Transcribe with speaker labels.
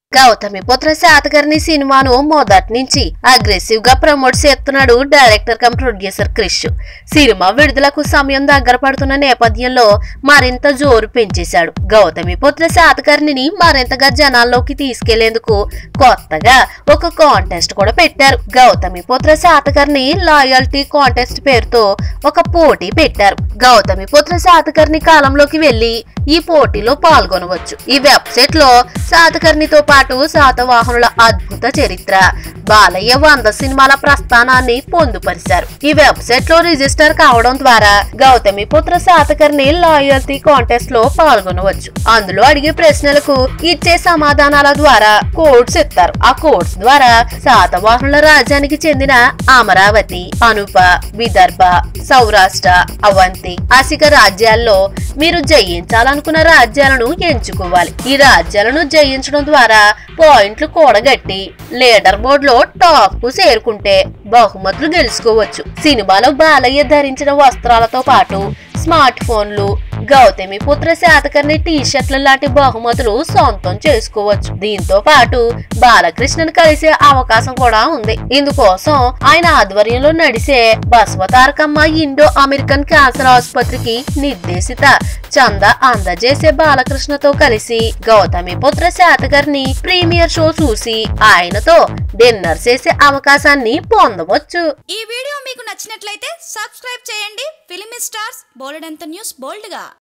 Speaker 1: గౌతమి పుత్ర శాతకర్ణి సినిమాను మొదటి నుంచి అగ్రెసివ్ గా ప్రమోట్ చేస్తున్నాడు director cum producer Krish cinema విడుదలకు సమయం దగ్గర పడుతున్న నేపథ్యంలో మరింత జోరు పెంచేశాడు గౌతమి పుత్ర శాతకర్ణిని మరింతగా జనాల్లోకి తీసుకెళ్లేందుకు కొత్తగా ఒక కాంటెస్ట్ కూడా పెట్టారు గౌతమి పుత్ర శాతకర్ణి లాయల్టీ కాంటెస్ట్ పేరుతో ఒక పోటీ పెట్టారు గౌతమి పుత్ర శాతకర్ణి కాలంలోకి వెళ్లి ఈ పోటీలో పాల్గొనవచ్చు ఈ వెబ్సైట్ లో శాతకర్ణితో పాటు శాతవాహనుల అద్భుత చరిత్ర బాలయ్య వంద సినిమాల ప్రస్థానాన్ని పొందుపరిచారు ఈ వెబ్సైట్ లో రిజిస్టర్ కావడం ద్వారా గౌతమి పుత్ర శాతకర్ణి లాయల్టీ కాంటెస్ట్ లో పాల్గొనవచ్చు అందులో అడిగే ప్రశ్నలకు ఇచ్చే సమాధానాల ద్వారా కోడ్స్ ఇస్తారు ఆ కోడ్స్ ద్వారా శాతవాహనుల రాజ్యానికి చెందిన అమరావతి అనుప విదర్భ సౌరాష్ట్ర అవంతి అసిక రాజ్యాల్లో మీరు జయించాలనుకున్న రాజ్యాలను ఎంచుకోవాలి ఈ రాజ్యాలను జయించడం ద్వారా పాయింట్లు కూడగట్టి లీడర్ బోర్డ్ లో టాప్ కు చేరుకుంటే బహుమతులు గెలుచుకోవచ్చు సినిమాలో బాలయ్య ధరించిన వస్త్రాలతో పాటు స్మార్ట్ ఫోన్లు గౌతమి పుత్ర శాతకర్ణి టీ షర్ట్ల లాంటి బహుమతులు సొంతం చేసుకోవచ్చు దీంతో పాటు బాలకృష్ణను కలిసే అవకాశం కూడా ఉంది ఇందుకోసం ఆయన ఆధ్వర్యంలో నడిసే బసవతారకమ్మ ఇండో అమెరికన్ క్యాన్సర్ ఆసుపత్రికి నిర్దేశిత చంద అందజేసే బాలకృష్ణతో కలిసి గౌతమి పుత్ర శాతకర్ణి ప్రీమియర్ షో చూసి ఆయనతో డిన్నర్ చేసే అవకాశాన్ని పొందవచ్చు
Speaker 2: ఈ వీడియో మీకు నచ్చినట్లయితే సబ్స్క్రైబ్ చేయండి ఫిలిమి స్టార్స్ బోలెడంత న్యూస్ బోల్డ్గా